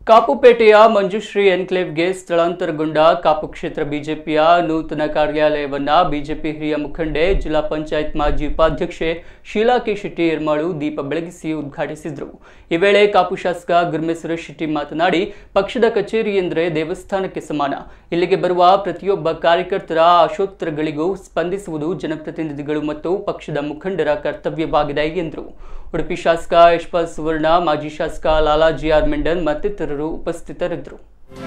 ಕಾಪುಪೇಟೆಯ ಮಂಜುಶ್ರೀ ಎನ್ಕ್ಲೇವ್ಗೆ ಸ್ಥಳಾಂತರಗೊಂಡ ಕಾಪು ಕ್ಷೇತ್ರ ಬಿಜೆಪಿಯ ನೂತನ ಕಾರ್ಯಾಲಯವನ್ನ ಬಿಜೆಪಿ ಹಿರಿಯ ಮುಖಂಡೆ ಜಿಲ್ಲಾ ಪಂಚಾಯತ್ ಮಾಜಿ ಉಪಾಧ್ಯಕ್ಷೆ ಶೀಲಾ ಕೆ ಶೆಟ್ಟಿ ಎರ್ಮಾಳು ದೀಪ ಬೆಳಗಿಸಿ ಉದ್ಘಾಟಿಸಿದರು ಈ ವೇಳೆ ಕಾಪು ಶಾಸಕ ಗುರ್ಮೇಶ್ವರ ಶೆಟ್ಟಿ ಮಾತನಾಡಿ ಪಕ್ಷದ ಕಚೇರಿ ಎಂದರೆ ದೇವಸ್ಥಾನಕ್ಕೆ ಸಮಾನ ಇಲ್ಲಿಗೆ ಬರುವ ಪ್ರತಿಯೊಬ್ಬ ಕಾರ್ಯಕರ್ತರ ಆಶೋತ್ತರಗಳಿಗೂ ಸ್ಪಂದಿಸುವುದು ಜನಪ್ರತಿನಿಧಿಗಳು ಮತ್ತು ಪಕ್ಷದ ಮುಖಂಡರ ಕರ್ತವ್ಯವಾಗಿದೆ ಎಂದರು ಉಡುಪಿ ಶಾಸಕ ಯಶ್ಪಾಲ್ ಸುವರ್ಣ ಮಾಜಿ ಶಾಸಕ ಲಾಲಾಜಿ ಆರ್ ಮೆಂಡನ್ ಮತ್ತಿತರರು ಉಪಸ್ಥಿತರಿದ್ದರು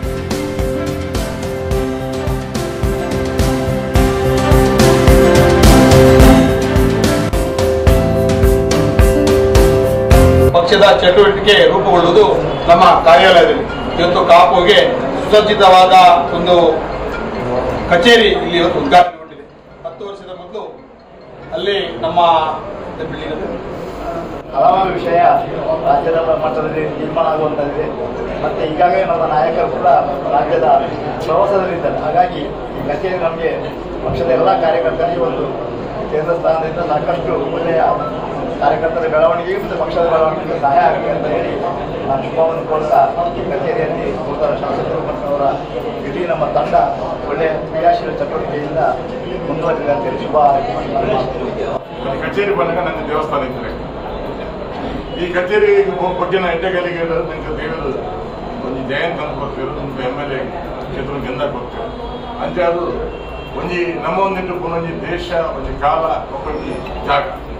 ಪಕ್ಷದ ಚಟುವಟಿಕೆ ರೂಪುಗೊಳ್ಳುವುದು ನಮ್ಮ ಕಾರ್ಯಾಲಯದಲ್ಲಿ ಇವತ್ತು ಕಾಪುಗೆ ಸುಸಜ್ಜಿತವಾದ ಒಂದು ಕಚೇರಿ ಇಲ್ಲಿ ಇವತ್ತು ಉದ್ಘಾಟನೆಗೊಂಡಿದೆ ಹತ್ತು ವರ್ಷದ ಮೊದಲು ಅಲ್ಲಿ ನಮ್ಮ ಬಿಲ್ಡಿಂಗ್ ಅದು. ಹಲವಾರು ವಿಷಯ ರಾಜ್ಯದ ಮಟ್ಟದಲ್ಲಿ ತೀರ್ಮಾನ ಆಗುವಂಥದ್ದಿದೆ ಮತ್ತು ಈಗಾಗಲೇ ನಮ್ಮ ನಾಯಕರು ಕೂಡ ರಾಜ್ಯದ ಪ್ರವಾಸದಲ್ಲಿದ್ದಾರೆ ಹಾಗಾಗಿ ಈ ಕಚೇರಿ ನಮಗೆ ಪಕ್ಷದ ಎಲ್ಲ ಕಾರ್ಯಕರ್ತರಿಗೆ ಒಂದು ಕೇಂದ್ರ ಸ್ಥಾನದಿಂದ ಸಾಕಷ್ಟು ಒಳ್ಳೆಯ ಕಾರ್ಯಕರ್ತರ ಬೆಳವಣಿಗೆಗೆ ಮತ್ತು ಪಕ್ಷದ ಬೆಳವಣಿಗೆಗೆ ಸಹಾಯ ಆಗಲಿ ಅಂತ ಹೇಳಿ ನಾನು ಶುಭವನ್ನು ಕೋರ್ತಾ ಈ ಕಚೇರಿಯಲ್ಲಿ ನೂತನ ಶಾಸಕರು ಮತ್ತು ಅವರ ಇಡೀ ನಮ್ಮ ತಂಡ ಒಳ್ಳೆಯ ಕ್ರಿಯಾಶೀಲ ಚಟುವಟಿಕೆಯಿಂದ ಮುಂದುವರಿದೆ ಅಂತೇಳಿ ಶುಭ ಈ ಕಚೇರಿ ಬಂದಾಗ ನನ್ನ ದೇವಸ್ಥಾನ ಇದ್ದಾರೆ ಈ ಕಚೇರಿ ಬಗ್ಗೆ ನಾ ಎಡ್ಡೆಗಾಲಿಗೆ ನಿಮ್ಗೆ ದೇವರು ಒಂದು ಜಯಂತ್ ಅಂತ ಕೊಡ್ತೀರು ನಿಮ್ಗೆ ಎಮ್ ಎಲ್ ಎ ಕ್ಷೇತ್ರ ಗೆಂದ ಕೊಡ್ತೀರು ಅಂಚೆ ಅದು ಒಂಜಿ ನಮ್ಮ ಒಂದಿಟ್ಟು ಒಂಜಿ ದೇಶ ಒಂಜಿ ಕಾಲ ಒಂಜಿ ಜಾಗ